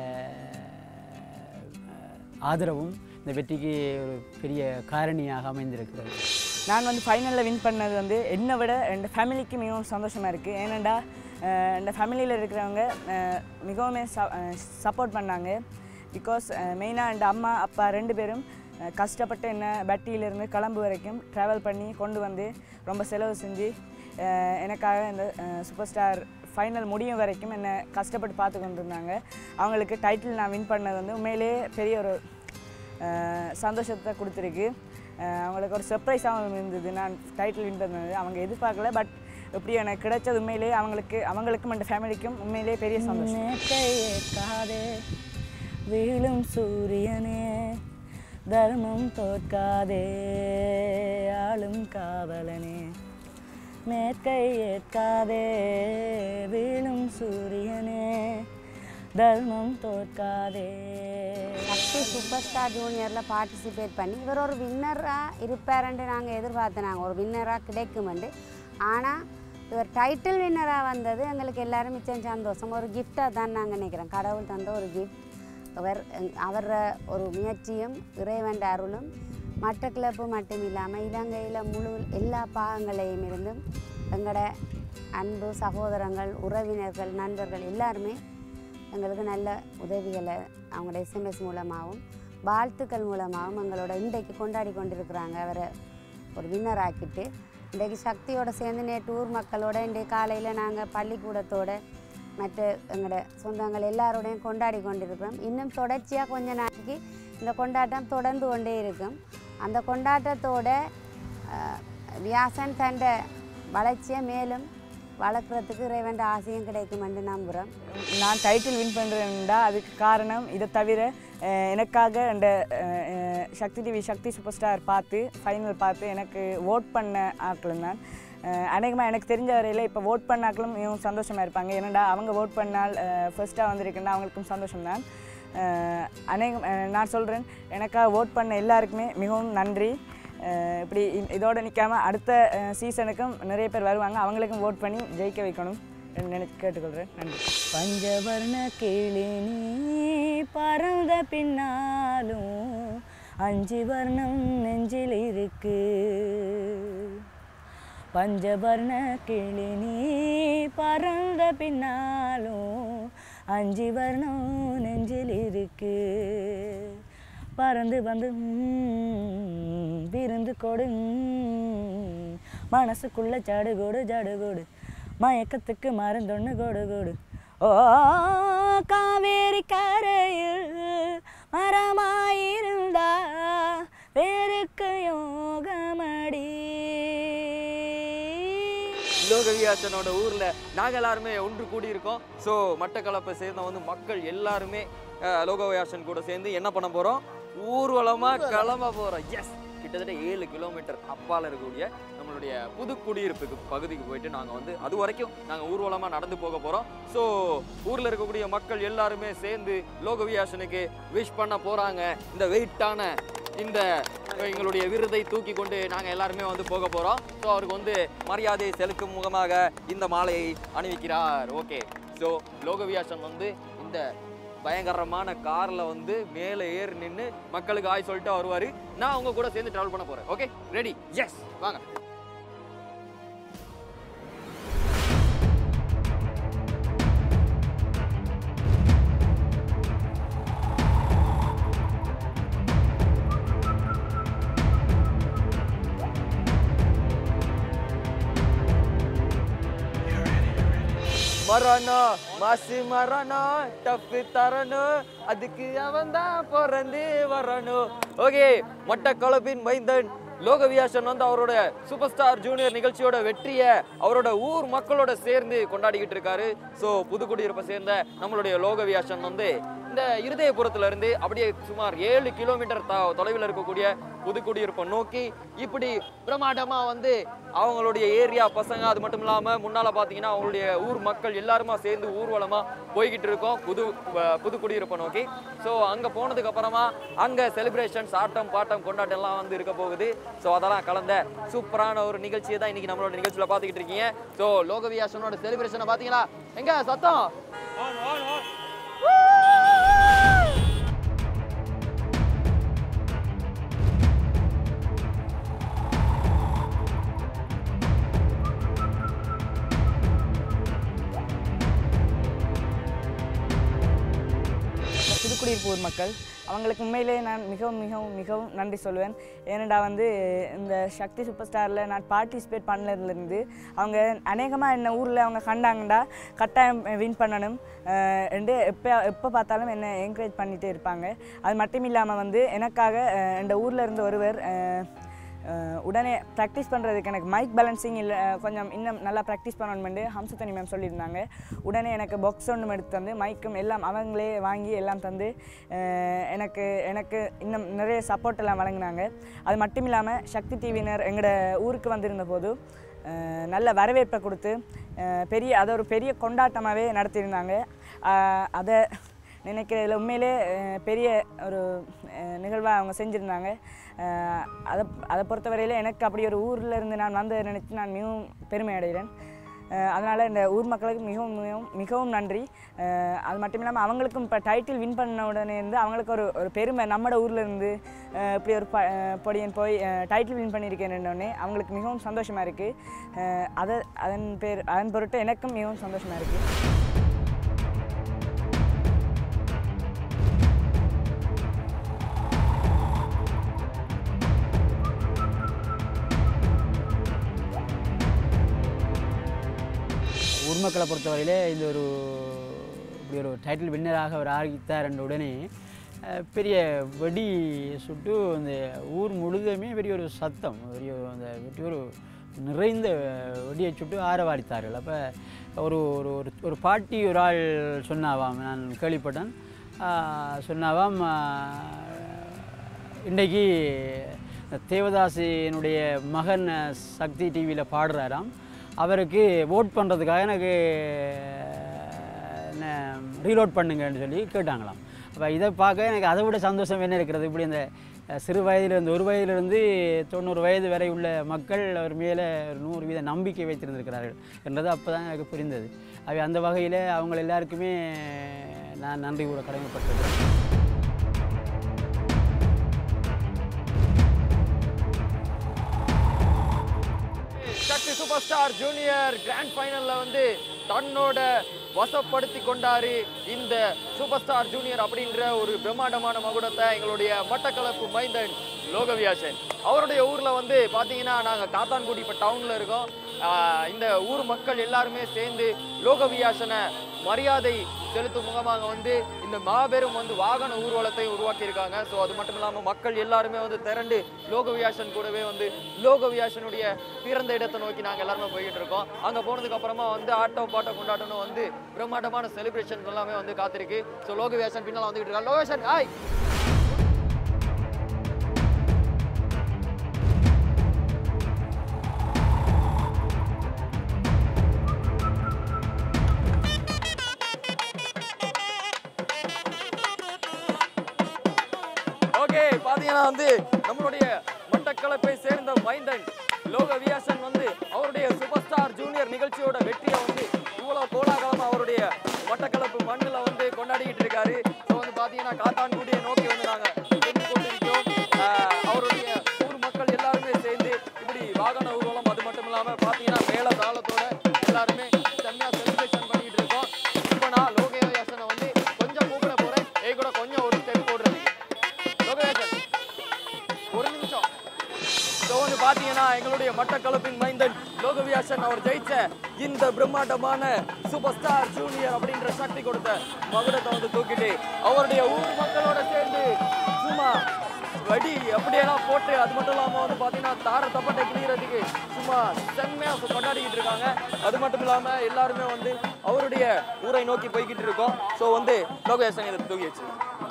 ஆஹ், ஆதரவும் இந்த வெற்றிக்கு ஒரு பெரிய காரணியாக அமைந்திருக்கிறது நான் வந்து ஃபைனலில் வின் பண்ணது வந்து என்னை விட என் ஃபேமிலிக்கு மிகவும் சந்தோஷமாக இருக்குது ஏனெண்டா என் ஃபேமிலியில் இருக்கிறவங்க அஹ், மிகவும் சப்போர்ட் பண்ணாங்க பிகாஸ் மெயினாக என் அம்மா அப்பா ரெண்டு பேரும் அஹ், கஷ்டப்பட்டு என்ன பட்டியிலிருந்து கிளம்பு வரைக்கும் ட்ராவல் பண்ணி கொண்டு வந்து ரொம்ப செலவு செஞ்சு அஹ், எனக்காக இந்த சூப்பர் ஸ்டார் ஃபைனல் முடியும் வரைக்கும் என்னை கஷ்டப்பட்டு பார்த்து கொண்டு இருந்தாங்க அவங்களுக்கு டைட்டில் நான் வின் பண்ணது வந்து உண்மையிலேயே பெரிய ஒரு அஹ் சந்தோஷத்தை கொடுத்துருக்கு அஹ் அவங்களுக்கு ஒரு சர்ப்ரைஸாகவும் இருந்தது நான் டைட்டில் வின் பண்ணது அவங்க எதிர்பார்க்கல பட் எப்படி எனக்கு கிடைச்சது உண்மையிலேயே அவங்களுக்கு அவங்களுக்கும் அந்த ஃபேமிலிக்கும் உண்மையிலேயே பெரிய சந்தோஷம் காதே வீழும் சூரியனே தர்மம் தோற்காதே ஆளும் காவலனே மேற்கை ஏற்காதே வீழும் சூரியனே தர்மம் தோற்காதே சக்தி சூப்பர் ஸ்டார் ஜூனியரில் பார்ட்டிசிபேட் பண்ணி இவர் ஒரு வின்னராக இருப்பாருன்ட்டு நாங்கள் எதிர்பார்த்தோம் நாங்கள் ஒரு வின்னராக கிடைக்குமெண்டு ஆனால் இவர் டைட்டில் வின்னராக வந்தது எங்களுக்கு எல்லாரும் மிச்சம் சந்தோஷம் ஒரு கிஃப்டாக தான் நாங்கள் நினைக்கிறோம் கடவுள் தந்த ஒரு கிஃப்ட் அவர் அவர் ஒரு முயற்சியும் இறைவன் அருளும் மட்டக்கிளப்பு மட்டும் இல்லாமல் இலங்கையில் முழு எல்லா பாகங்களையும் இருந்தும் எங்களோட அன்பு சகோதரங்கள் உறவினர்கள் நண்பர்கள் எல்லாருமே எங்களுக்கு நல்ல உதவிகளை அவங்களோட எஸ்எம்எஸ் மூலமாகவும் வாழ்த்துக்கள் மூலமாகவும் எங்களோட இன்றைக்கு கொண்டாடி கொண்டிருக்கிறாங்க அவரை ஒரு வின்னர் ஆக்கிட்டு இன்றைக்கு சக்தியோட சேர்ந்து நேற்று ஊர் மக்களோட இன்றைக்கு காலையில் நாங்கள் பள்ளிக்கூடத்தோட மற்ற எங்களோட சொந்தங்கள் எல்லாரோடையும் கொண்டாடி கொண்டிருக்கிறோம் இன்னும் தொடர்ச்சியாக கொஞ்ச நாளைக்கு இந்த கொண்டாட்டம் தொடர்ந்து கொண்டே இருக்கும் அந்த கொண்டாட்டத்தோட அஹ், வியாசன் தண்ட வளர்ச்சியை மேலும் வளர்க்குறதுக்கு இறைவன் ஆசையும் கிடைக்கும் என்று நம்புகிறோம் நான் டைட்டில் வின் பண்ணுறேன்டா அதுக்கு காரணம் இதை தவிர அஹ், எனக்காக அந்த அஹ், அஹ், Sakthi TV Sakthi super star பார்த்து ஃபைனல் பார்த்து எனக்கு ஓட் பண்ண ஆட்களும் தான் அநேகமாக எனக்கு தெரிஞ்ச வரையில் இப்போ ஓட் பண்ண ஆட்களும் மிகவும் சந்தோஷமாக இருப்பாங்க ஏன்னாடா அவங்க ஓட் பண்ணால் ஃபர்ஸ்ட்டாக வந்திருக்குன்னா அவங்களுக்கும் சந்தோஷம்தான் அஹ், அநேகம் அஹ், நான் சொல்கிறேன் எனக்காக ஓட் பண்ண எல்லாருக்குமே மிகவும் நன்றி அஹ், இப்படி இ- இதோட நிற்காம அடுத்த சீசனுக்கும் நிறைய பேர் வருவாங்க அவங்களுக்கும் ஓட் பண்ணி ஜெயிக்க வைக்கணும் நினைச்சு கேட்டுக்கொள்கிறேன் நன்றி பஞ்சவர்ண கிளி நீ பறந்த பின்னாலும் அஞ்சு வர்ணம் நெஞ்சில் இருக்கு பஞ்சவர்ண கிளி நீ பறந்த பின்னாலும் அஞ்சு வர்ணம் நெஞ்சில் இருக்கு பறந்து வந்து ம், விருந்து கொடு ம், மனசுக்குள்ள ஜடுகோடு ஜடுகோடு மயக்கத்துக்கு மருந்தொன்று கொடு கொடு ஓ காவேரி கரையில் மரமாயிருந்தா பேருக்கு யோகமடி லோகவியாசனோட ஊர்ல நாங்க எல்லாருமே ஒன்று கூடி இருக்கோம் ஸோ மட்டக்களப்பை சேர்ந்த வந்து மக்கள் எல்லாருமே அஹ், லோகவியாசன் கூட சேர்ந்து என்ன பண்ண போறோம் ஊர்வலமா கிளம்ப போறோம் எஸ் கிட்டத்தட்ட ஏழு கிலோமீட்டர் அப்பால இருக்கக்கூடிய நம்மளுடைய புது குடியிருப்புக்கு பகுதிக்கு போயிட்டு நாங்க வந்து அது வரைக்கும் நாங்க ஊர்வலமா நடந்து போக போறோம் ஸோ ஊர்ல இருக்கக்கூடிய மக்கள் எல்லாருமே சேர்ந்து லோகவியாசனுக்கு விஷ் பண்ண போறாங்க இந்த வெயிட்டான இந்த எங்களுடைய விருதை தூக்கி கொண்டு நாங்கள் எல்லாருமே வந்து போக போகிறோம் ஸோ அவருக்கு வந்து மரியாதை செலுத்தும் முகமாக இந்த மாலையை அணிவிக்கிறார் ஓகே ஸோ லோகவியாசன் வந்து இந்த பயங்கரமான காரில் வந்து மேலே ஏறி நின்று மக்களுக்கு ஆய் சொல்லிட்டு வருவார் நான் உங்க கூட சேர்ந்து ட்ராவல் பண்ண போகிறேன் ஓகே ரெடி எஸ் வாங்க மரணம் மாசு மரணம் டப்பு தரணும் அதுக்கு அவன் தான் பிறந்து வரணும் ஓகே மட்டக்களப்பின் மைந்தன் லோகவியாசன் வந்து அவரோட சூப்பர் ஸ்டார் ஜூனியர் நிகழ்ச்சியோட வெற்றியை அவரோட ஊர் மக்களோட சேர்ந்து கொண்டாடிக்கிட்டு இருக்காரு ஸோ புதுக்குடியிருப்பை சேர்ந்த நம்மளுடைய லோகவியாசன் வந்து இந்த இருதயபுரத்துல இருந்து அப்படியே சுமார் ஏழு கிலோமீட்டர் த தொலைவில் இருக்கக்கூடிய புதுக்குடியிருப்பை நோக்கி இப்படி பிரமாண்டமா வந்து அவங்களுடைய ஏரியா பசங்க அது மட்டும் இல்லாம முன்னால பாத்தீங்கன்னா அவங்களுடைய ஊர் மக்கள் எல்லாருமா சேர்ந்து ஊர்வலமா போய்கிட்டு இருக்கோம் புது அஹ், புதுக்குடியிருப்பை நோக்கி ஸோ அங்க போனதுக்கு அப்புறமா அங்க செலிப்ரேஷன்ஸ் ஆட்டம் பாட்டம் கொண்டாட்டம் எல்லாம் வந்து இருக்க போகுது ஸோ அதெல்லாம் கலந்த சூப்பரான ஒரு நிகழ்ச்சியை தான் இன்னைக்கு நம்மளோட நிகழ்ச்சியில பார்த்துக்கிட்டு இருக்கீங்க ஸோ லோகவியாசனோட செலிப்ரேஷனை பாத்தீங்களா எங்க சத்தம் புதுக்குடியிருப்பு ஊர் மக்கள் அவங்களுக்கு உண்மையிலே நான் மிகவும் மிகவும் மிகவும் நன்றி சொல்லுவேன் ஏனெண்டா வந்து இந்த சக்தி சூப்பர் ஸ்டாரில் நான் பார்ட்டிசிபேட் பண்ணதுலேருந்து அவங்க அநேகமாக என்ன ஊரில் அவங்க கண்டாங்கண்டா கட்டாயம் வின் பண்ணணும் அஹ் என்று எப்போ எப்போ பார்த்தாலும் என்னை என்கரேஜ் பண்ணிகிட்டே இருப்பாங்க அது மட்டும் இல்லாமல் வந்து எனக்காக அஹ் இந்த ஊரில் இருந்து ஒருவர் அஹ், அஹ் உடனே ப்ராக்டிஸ் பண்ணுறதுக்கு எனக்கு மைக் பேலன்சிங் இல்லை கொஞ்சம் இன்னும் நல்லா ப்ராக்டிஸ் பண்ணணுமெண்டு ஹம்சத்தனி மேம் சொல்லியிருந்தாங்க உடனே எனக்கு பாக்ஸ் ஒன்று எடுத்து தந்து மைக்கும் எல்லாம் அவங்களே வாங்கி எல்லாம் தந்து அஹ் எனக்கு எனக்கு இன்னும் நிறைய சப்போர்ட் எல்லாம் வழங்கினாங்க அது மட்டும் இல்லாமல் சக்தி டிவியினர் எங்களோட ஊருக்கு வந்திருந்த போது அஹ் நல்ல வரவேற்பை கொடுத்து அஹ் பெரிய அதை ஒரு பெரிய கொண்டாட்டமாகவே நடத்தியிருந்தாங்க அஹ் அதை நினைக்கிறதுல உண்மையிலே அஹ், பெரிய ஒரு நிகழ்வாக அவங்க செஞ்சுருந்தாங்க அஹ், அதை அதை பொறுத்தவரையில் எனக்கு அப்படி ஒரு ஊரில் இருந்து நான் வந்ததை நினச்சி நான் மிகவும் பெருமை அடைகிறேன் அதனால் இந்த ஊர் மக்களுக்கு மிகவும் மிகவும் மிகவும் நன்றி அஹ் அது மட்டும் இல்லாமல் அவங்களுக்கும் இப்போ டைட்டில் வின் பண்ண உடனே இருந்து அவங்களுக்கு ஒரு ஒரு பெருமை நம்மட ஊர்ல இருந்து அஹ் இப்படி ஒரு ப அஹ் பொடியன் போய் டைட்டில் வின் பண்ணியிருக்கேன்னொடனே அவங்களுக்கு மிகவும் சந்தோஷமாக இருக்குது அதை அதன் பேர் அதன் பொருட்டு எனக்கும் மிகவும் சந்தோஷமாக இருக்குது ஊர் மக்களை பொறுத்தவரையிலே இந்த ஒரு இப்படி ஒரு டைட்டில் வின்னராக அவர் ஆகித்தார் என்ற உடனே அஹ், பெரிய வெடி சுட்டு அந்த ஊர் முழுதுமே பெரிய ஒரு சத்தம் பெரிய ஒரு அந்த பெரிய ஒரு நிறைந்த வெடியை சுட்டு ஆரவாரித்தார்கள் அப்போ ஒரு ஒரு ஒரு ஒரு பாட்டி ஒரு ஆள் சொன்னாவாம் நான் கேள்விப்பட்டேன் ஆஹ், சொன்னாவாம் ஆஹ், இன்றைக்கி தேவதாசினுடைய மகன் சக்தி டிவியில் பாடுறாராம் அவருக்கு ஓட் பண்ணுறதுக்காக எனக்கு என்ன ரீலோட் பண்ணுங்கன்னு சொல்லி கேட்டாங்களாம் அப்போ இதை பார்க்க எனக்கு அதை விட சந்தோஷம் என்ன இருக்கிறது இப்படி இந்த அஹ், சிறு வயதிலிருந்து ஒரு வயதிலிருந்து தொண்ணூறு வயது வரை உள்ள மக்கள் அவர் மேலே ஒரு நூறு வீத நம்பிக்கை வைத்திருந்திருக்கிறார்கள் என்றது அப்போ தான் எனக்கு புரிந்தது அவை அந்த வகையில் அவங்க எல்லாருக்குமே நான் நன்றி கூற கடமைப்பட்டிருக்கிறேன் Sakthi super star junior grand ஃபைனல்ல வந்து தன்னோட வசப்படுத்தி கொண்டாரு இந்த சூப்பர் ஸ்டார் ஜூனியர் அப்படின்ற ஒரு பிரம்மாண்டமான மகுடத்தை எங்களுடைய மட்டக்களப்பு மைந்தன் லோகவியாசன் அவருடைய ஊர்ல வந்து பாத்தீங்கன்னா நாங்க காத்தான்குடி இப்ப டவுன்ல இருக்கோம் ஆஹ் இந்த ஊர் மக்கள் எல்லாருமே சேர்ந்து லோகவியாசனை மரியாதை செலுத்தும் முகமாக வந்து இந்த மாபெரும் வந்து வாகன ஊர்வலத்தை உருவாக்கி இருக்காங்க ஸோ அது மட்டும் இல்லாமல் மக்கள் எல்லாருமே வந்து திரண்டு லோகவியாசன் கூடவே வந்து லோகவியாசனுடைய பிறந்த இடத்தை நோக்கி நாங்கள் எல்லாருமே போய்கிட்டு இருக்கோம் அங்கே போனதுக்கு அப்புறமா வந்து ஆட்டம் பாட்டம் கொண்டாட்டணும் வந்து பிரம்மாண்டமான செலிப்ரேஷன் எல்லாமே வந்து காத்திருக்கு ஸோ லோகவியாசன் பின்னால் வந்துகிட்டு இருக்காங்க லோகவியாசன் ஹாய் ஓகே பாத்தீங்கன்னா வந்து நம்மளுடைய மட்டக்களப்பை சேர்ந்த மைந்தன் லோக வியாசன் வந்து அவருடைய சூப்பர் ஸ்டார் ஜூனியர் நிகழ்ச்சியோட வெற்றியை வந்து இவ்வளவு கோலாகலமா அவருடைய மட்டக்களப்பு மண்ணுல வந்து கொண்டாடிக்கிட்டு இருக்காரு ஸோ வந்து பாத்தீங்கன்னா காத்தான்குடியை நோக்கி வந்து நாங்க சென்று கொண்டிருக்கிறோம் ஆஹ் அவருடைய ஊர் மக்கள் எல்லாருமே சேர்ந்து இப்படி வாகன ஊர்வலம் அது மட்டும் இல்லாம பாத்தீங்கன்னா மேல தாளத்தோட எல்லாருமே செம்மையா செலிப்ரேஷன் பண்ணிட்டு இருக்கோம் இப்போ நான் லோக வியாசனை வந்து கொஞ்சம் கூப்பிட போறேன் ஏய் கூட கொஞ்சம் ஒரு ஸ்டெப் போடுறதுக்கு லோகவேசன் ஒரு நிமிஷம் ஸோ வந்து பார்த்தீங்கன்னா எங்களுடைய மட்டக்களப்பின் மைந்தன் லோகவியாசன் அவர் ஜெயிச்ச இந்த பிரம்மாண்டமான சூப்பர் ஸ்டார் ஜூனியர் அப்படின்ற சக்தி கொடுத்த மகுடத்தை வந்து தூக்கிட்டு அவருடைய ஊர் மக்களோட சேர்ந்து சும்மா வடி அப்படியெல்லாம் போட்டு அது மட்டும் இல்லாமல் வந்து பார்த்தீங்கன்னா தார தப்பட்டை கிளியறதுக்கு சும்மா செம்மையாக கொண்டாடிக்கிட்டு இருக்காங்க அது மட்டும் இல்லாமல் எல்லாருமே வந்து அவருடைய ஊரை நோக்கி போய்கிட்டு இருக்கோம் ஸோ வந்து லோகவியாசன் இதை தூக்கி வச்சு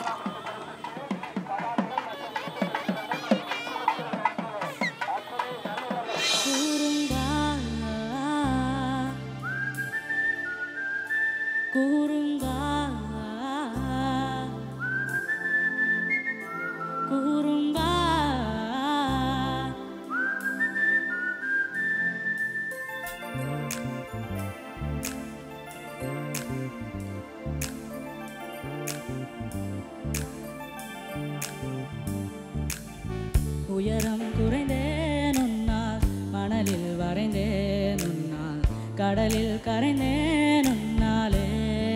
கூறுங்கா கூறுங்கா உயரம் குறைந்தேன் உன்னால் மணலில் வரைந்தேன் உன்னால் கடலில் கரைந்தேன் உன்னாலே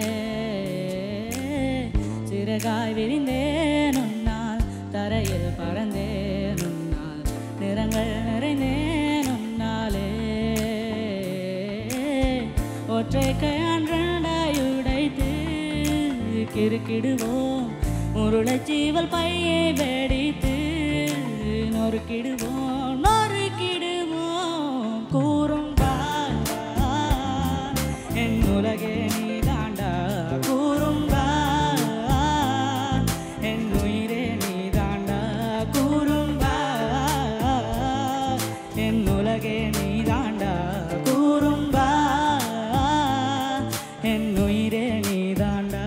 சிறகாய் விரிந்தேன் உன்னால் தரையில் பறந்தேன் உன்னால் நிறங்கள் நிறைந்தேன் உன்னாலே ஒற்றை கையாண்டாய் உடைத்து கிறுக்கிடுவோம் உருளைச்சீவல் பையை வெடித்து நொறுக்கிடுவோம் நொறுக்கிடுவோம் கூறும் என் உலகே நீ தாண்டா கூறுங்கா என் உயிரே நீ தாண்டா கூறுங்கா என் உலகே நீ தாண்டா கூறுங்கா என் உயிரே நீ தாண்டா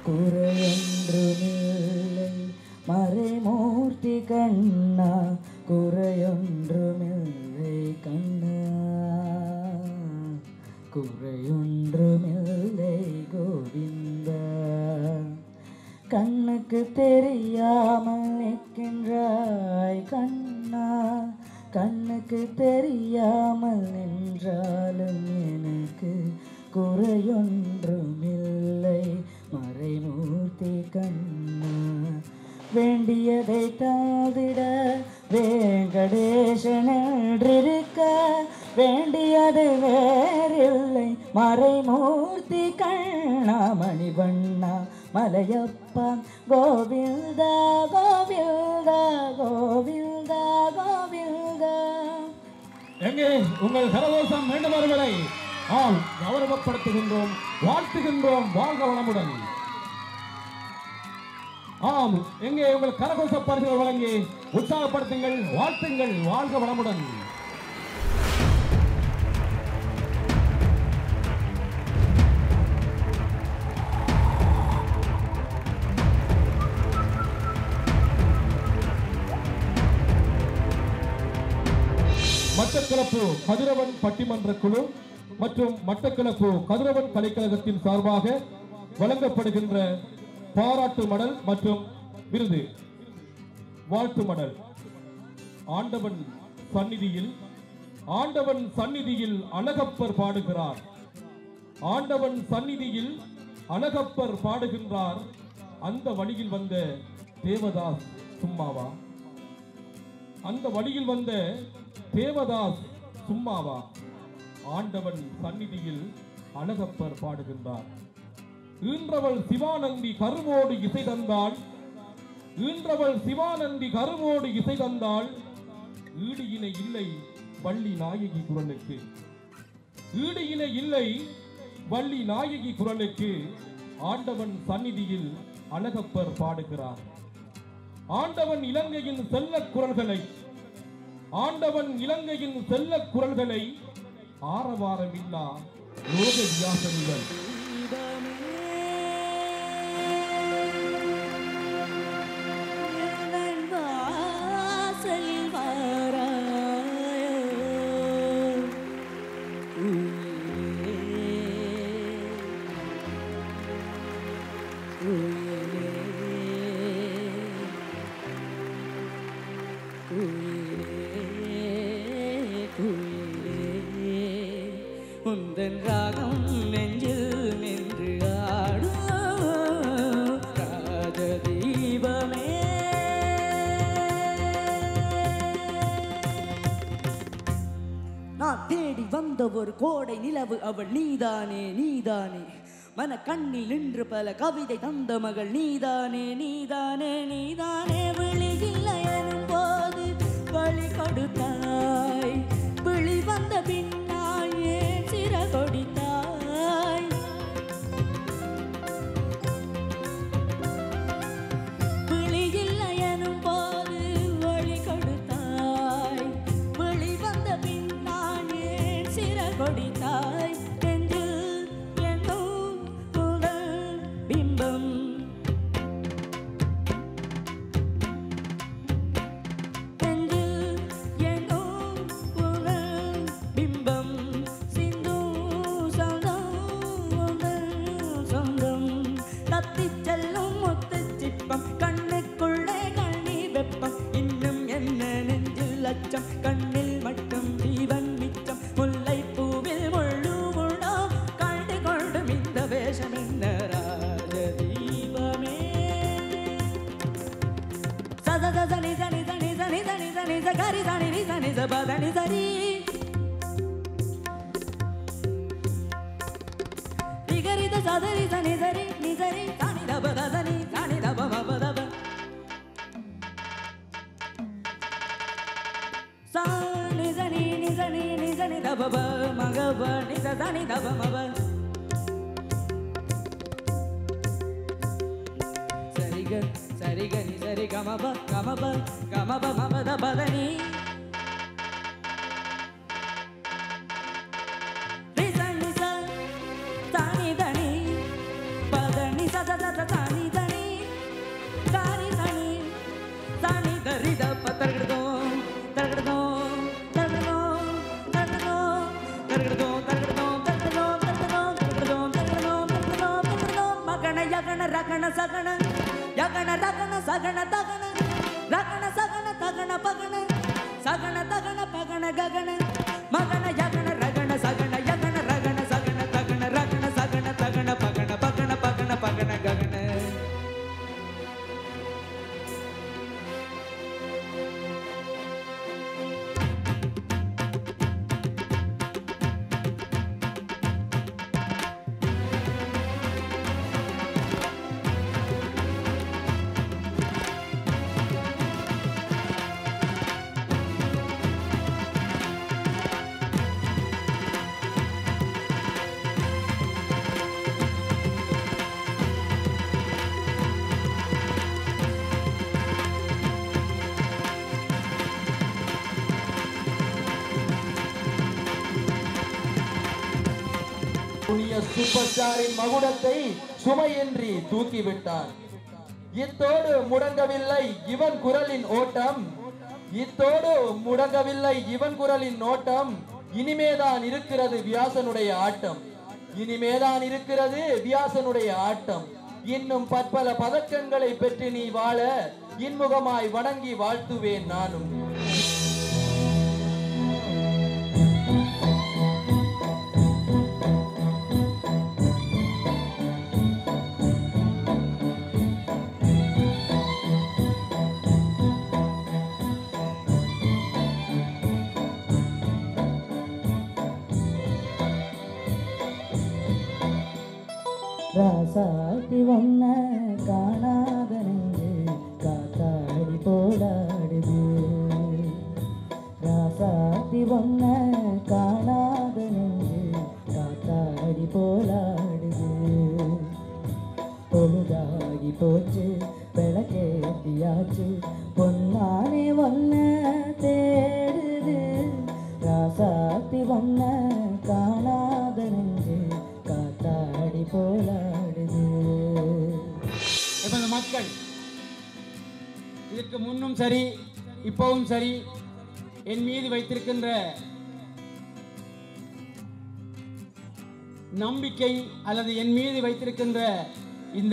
குறையொன்றுமில்லை மறைமூர்த்தி கண்ணா குறையொன்றுமில்லை கண்ணா குறையொன்றுமில்லை கோவிந்தா கண்ணுக்கு தெரியாமல் நிற்கின்றாய் கண்ணா கண்ணுக்கு தெரியாமல் நின்றாலும் எனக்கு குறையொன்றுமில்லை மறைமூர்த்தி கண்ணா வேண்டியதை தாவிட வேங்கடேசன் என்றிருக்க வேண்டியது வேறில்லை மறைமூர்த்தி கண்ணா மணிவண்ணா மலையப்பா கோவில்தா கோவில்தா கோவில்தா கோவில்தா எங்கே உங்கள் கரதோஷம் வேண்டும் வரை ஆம் கௌரவப்படுத்துகின்றோம் வாழ்த்துகின்றோம் வாழ்க வளமுடன் ஆம் எங்கே உங்கள் கரகோஷ பரிசுகள் வழங்கி உற்சாகப்படுத்துங்கள் வாழ்த்துங்கள் வாழ்க வளமுடன் மட்டக்களப்பு கதிரவன் பட்டிமன்ற குழு மற்றும் மட்டக்களப்பு கதிரவன் கலைக்கழகத்தின் சார்பாக வழங்கப்படுகின்ற பாராட்டு மடல் மற்றும் விருது வாழ்த்து மடல் ஆண்டவன் சந்நிதியில் ஆண்டவன் சந்நிதியில் அழகப்பர் பாடுகிறார் ஆண்டவன் சந்நிதியில் அழகப்பர் பாடுகின்றார் அந்த வழியில் வந்த தேவதாஸ் சும்மாவா அந்த வழியில் வந்த தேவதாஸ் சும்மாவா ஆண்டவன் சந்நிதியில் அழகப்பர் பாடுகின்றார் ஈன்றவள் சிவானந்தி கருவோடு இசை தந்தாள் ஈன்றவள் சிவானந்தி கருவோடு இசை தந்தாள் ஈடு இணை இல்லை வள்ளி நாயகி குரலுக்கு ஈடு இணை இல்லை வள்ளி நாயகி குரலுக்கு ஆண்டவன் சந்நிதியில் அழகப்பர் பாடுகிறார் ஆண்டவன் இலங்கையின் செல்ல குரல்களை ஆண்டவன் இலங்கையின் செல்ல குரல்களை ஆரவாரமில்லா யோக வியாசனிகள் வாசலில் வாராயோ உந்தன் ராகம் நெஞ்சில் நின்று ஆடும் ராஜதீபமே நான் தேடி வந்த ஒரு கோடை நிலவு அவள் நீதானே நீதானே மன கண்ணில் நின்று பல கவிதை தந்த மகள் நீதானே நீதானே நீதானே விழியில்லை எனும் போது வழி கொடுத்தாய் விழி வந்த பின்னாய் ஏன் சிற கொடித்தாய் விழியில்லை எனும் போது வழி கொடுத்தாய் விழி வந்த பின்னாய் ஏன் சிற கொடித்தாய் நெஞ்சில் என்னும் உடல் பிம்பம் நெஞ்சில் என்னும் உடல் பிம்பம் சிந்தும் சந்தம் உடல் சொந்தம் தத்திச் செல்லும் முத்துச் சிப்பம் கண்ணுக்குள்ளே கண்ணீர் வெப்பம் இன்னும் என்ன நெஞ்சில் அச்சம் கண்ணில் மட்டும் ஜீவன் மிச்சம் முல்லை பூவில் முள்ளு முள்ளோ கண்டு கொள்ளும் இந்த வேஷம் என்ன ராஜ தீபமே சத சனி சனி சனி சனி சனி சனி சகரி சனி நி சனி சபதனி சரி நிகரித சதரி சனி சரி நி சரி சனி தப தனி சனி தப மப தப சனி சனி நி சனி நி சனி தப ப மகப நி ச சனி தப மப சரிக சரிக நி சரி கமப கமப கமப மபத பதனி ரிச நிச தானி தனி பதனி சத சத தானி சகன யகன ரகன சகன தகன ரகன சகன தகன பகன சகன தகன பகன ககன மகன யகன ரகன சகன யகன ரகன சகன தகன ரகன சகன தகன பகன பகன பகன பகன ககன புனிய சூப்பர் ஸ்டாரின் மகுடத்தை சுமையின்றி தூக்கிவிட்டார் இத்தோடு முடங்கவில்லை இவன் குரலின் ஓட்டம் இத்தோடு முடங்கவில்லை இவன் குரலின் ஓட்டம் இனிமேதான் இருக்கிறது வியாசனுடைய ஆட்டம் இனிமேதான் இருக்கிறது வியாசனுடைய ஆட்டம் இன்னும் பற்பல பதக்கங்களை பெற்று நீ வாழ இன்முகமாய் வணங்கி வாழ்த்துவேன் நானும் ராசாத்தி ஒன்ன காணாத நெஞ்சு காத்தாடி போடாடுது ராசாத்தி ஒன்ன காணாத நெஞ்சு காத்தாடி போலாடுது பொழுதாகி போச்சு விளக்கேத்தியாச்சு பொன்னானே ஒன்ன தேடுது ராசாத்தி ஒன்ன காணாத நெஞ்சு காத்தாடி போலாடுது எமது மக்கள் இதற்கு முன்னும் சரி இப்பவும் சரி என் மீது வைத்திருக்கின்ற நம்பிக்கை அல்லது என் மீது வைத்திருக்கின்ற இந்த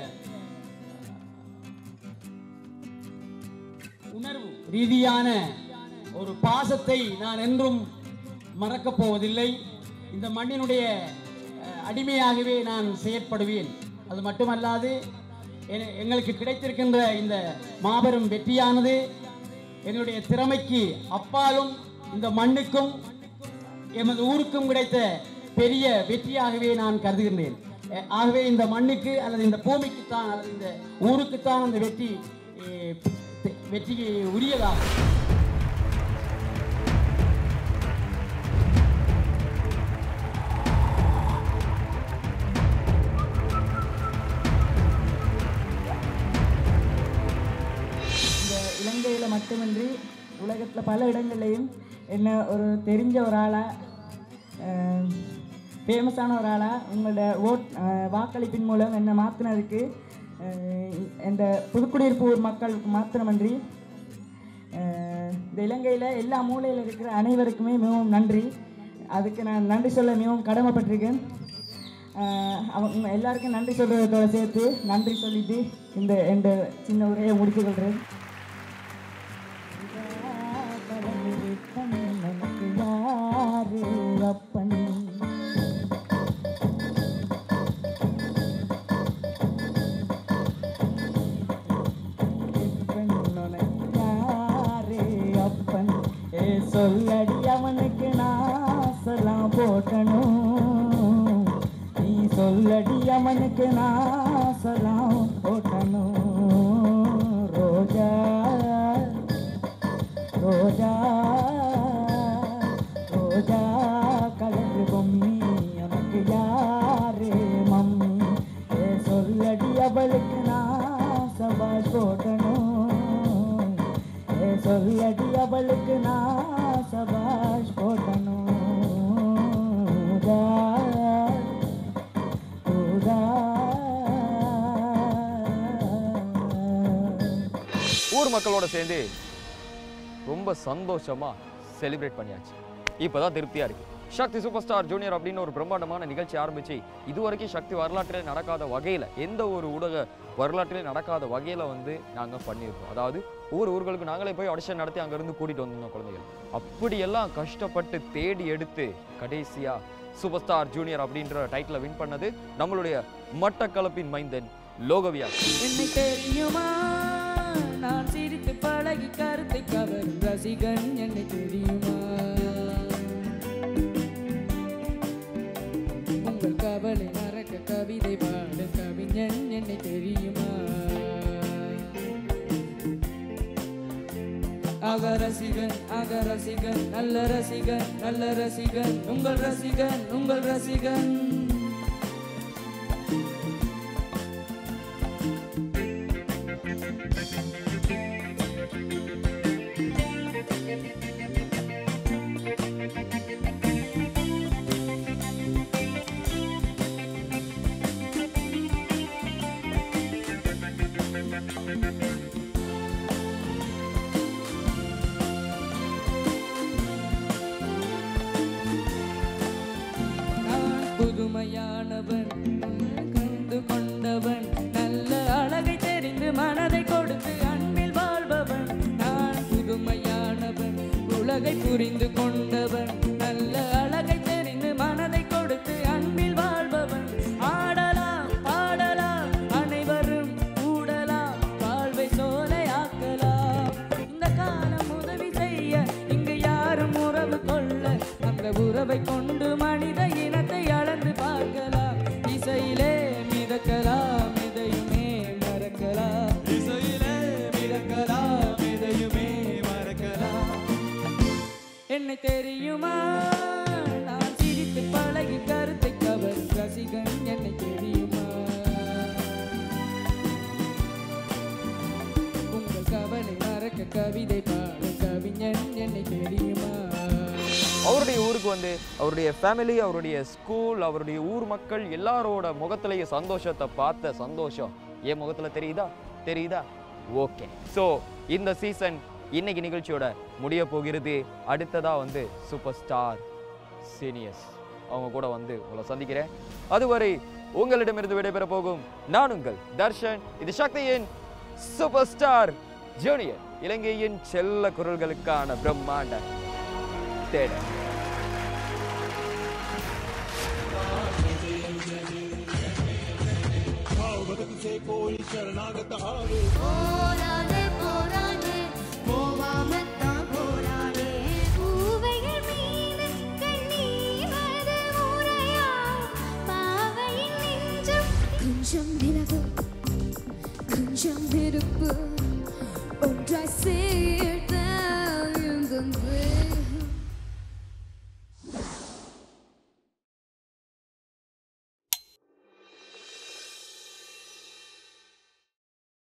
உணர்வு ரீதியான ஒரு பாசத்தை நான் என்றும் மறக்கப் போவதில்லை இந்த மண்ணினுடைய அஹ், அடிமையாகவே நான் செயற்படுவேன் அது மட்டுமல்லாது என- எங்களுக்கு கிடைத்திருக்கின்ற இந்த மாபெரும் வெற்றியானது எங்களுடைய திறமைக்கு அப்பாலும் இந்த மண்ணுக்கும் எமது ஊருக்கும் கிடைத்த பெரிய வெற்றியாகவே நான் கருதுகின்றேன் அஹ், ஆகவே இந்த மண்ணுக்கு அல்லது இந்த பூமிக்குத்தான் அல்லது இந்த ஊருக்குத்தான் அந்த வெற்றி அஹ், தெ- வெற்றிக்கு உரியதாகும் இந்த இலங்கையில் மட்டுமின்றி உலகத்தில் பல இடங்கள்லையும் என்ன ஒரு தெரிஞ்ச ஒரு ஆளாக ஃபேமஸான ஒரு ஆளாக உங்களோட ஓட் அஹ், வாக்களிப்பின் மூலம் என்னை மாற்றினதுக்கு இந்த புதுக்குடியிருப்பு ஊர் மக்களுக்கு மாத்திரமன்றி அஹ், இந்த இலங்கையில் எல்லா மூலையில் இருக்கிற அனைவருக்குமே மிகவும் நன்றி அதுக்கு நான் நன்றி சொல்ல மிகவும் கடமைப்பட்டிருக்கேன் அஹ், அவங்க எல்லாருக்கும் நன்றி சொல்கிறதோட சேர்த்து நன்றி சொல்லிட்டு இந்த எந்த சின்ன உரையை முடித்துக் கொள்கிறேன் நமக்கு யாரு அப்பன் யாரு அப்பன் ஏ சொல்லடி அவனுக்கு நாசலாம் போட்டணும் நீ சொல்லடி அவனுக்கு நாசலாம் போட்டணும் ரோஜா ரோஜா ரோஜா கலரு பொம்மி எனக்கு யாரு மம்மி ஏ சொல்லடி அவளுக்கு நான் சபாஷ் போட்டணும் ஏ சொல்லடி அவளுக்கு நான் சபாஷ் போட்டணும் ஊதா, ஊதா. ஊர் மக்களோட சேர்ந்து ரொம்ப சந்தோஷமா செலிப்ரேட் பண்ணியாச்சு இப்போதான் திருப்தியா இருக்கு சக்தி சூப்பர் ஸ்டார் ஜூனியர் அப்படின்னு ஒரு பிரம்மாண்டமான நிகழ்ச்சி ஆரம்பிச்சு இது வரைக்கும் சக்தி வரலாற்றிலே நடக்காத வகையில் எந்த ஒரு ஊடக வரலாற்றிலே நடக்காத வகையில் வந்து நாங்கள் பண்ணியிருக்கோம் அதாவது ஒவ்வொரு ஊர்களுக்கு நாங்களே போய் ஆடிஷன் நடத்தி அங்கேருந்து கூட்டிகிட்டு வந்திருந்தோம் குழந்தைகள் அப்படியெல்லாம் கஷ்டப்பட்டு தேடி எடுத்து கடைசியாக சூப்பர் ஸ்டார் ஜூனியர் அப்படின்ற டைட்டிலை வின் பண்ணது நம்மளுடைய மட்டக்களப்பின் மைந்தன் லோகவியா என்னை தெரியுமா நான் சிரித்து பழகி கருத்தை கவரும் ரசிகன் என்னை தெரியுமா உங்கள் கவலை மறக்க கவிதை பாடும் கவிஞன் என்னை தெரியுமா அக ரசிகன் அக ரசிகன் நல்ல ரசிகன் நல்ல ரசிகன் உங்கள் ரசிகன் உங்கள் ரசிகன் நான் புதுமையானவன் கண்டு கொண்டவன் நல்ல அழகை தெரிந்து மனதை கொடுத்து அன்பில் வாழ்பவன் நான் புதுமையானவன் உலகை புரிந்து கொண்டவன் நல்ல அழகை தெரிந்து மனதை கொடுத்து அன்பில் வாழ்பவன் ஆடலாம் பாடலாம் அனைவரும் கூடலாம் வாழ்வை சோலையாக்கலாம் இந்த காலம் உதவி செய்ய இங்கு யாரும் உறவு கொள்ள அந்த உறவை கொண்டு மனித இனத்தை அளந்து பார்க்கலாம் இசையிலே மிதக்கலாம் இதையுமே மறக்கலாம் இசையிலே மிதக்கலாம் இதையுமே மறக்கலாம் என்னை தெரியுமா நான் சிரித்து பழகி கருத்தை கவரும் ரசிகன் என்னை தெரியுமா உங்கள் கவலை மறக்க கவிதை பாடும் கவிஞன் என்னை தெரியுமா அவருடைய ஊருக்கு வந்து அவருடைய ஃபேமிலி அவருடைய ஸ்கூல் அவருடைய ஊர் மக்கள் எல்லாரோட முகத்திலேயே சந்தோஷத்தை பார்த்த சந்தோஷம் என் முகத்துல தெரியுதா தெரியுதா ஓகே ஸோ இந்த சீசன் இன்னைக்கு நிகழ்ச்சியோட முடிய போகிறது அடுத்ததா வந்து சூப்பர் ஸ்டார் சீனியர்ஸ் அவங்க கூட வந்து உங்களை சந்திக்கிறேன் அதுவரை உங்களிடமிருந்து விடைபெற போகும் நான் உங்கள் தர்ஷன் இது சக்தியின் சூப்பர் ஸ்டார் ஜூனியர் இலங்கையின் செல்ல குரல்களுக்கான பிரம்மாண்ட தேடல் कोई शरणागत हावे போராதே போராதே போவாமத்தான் போராதே பூவைகள் மீது கண்ணீவது முறையா பாவையின் நெஞ்சம் கொஞ்சம் நிலவு கொஞ்சம் நெருப்பு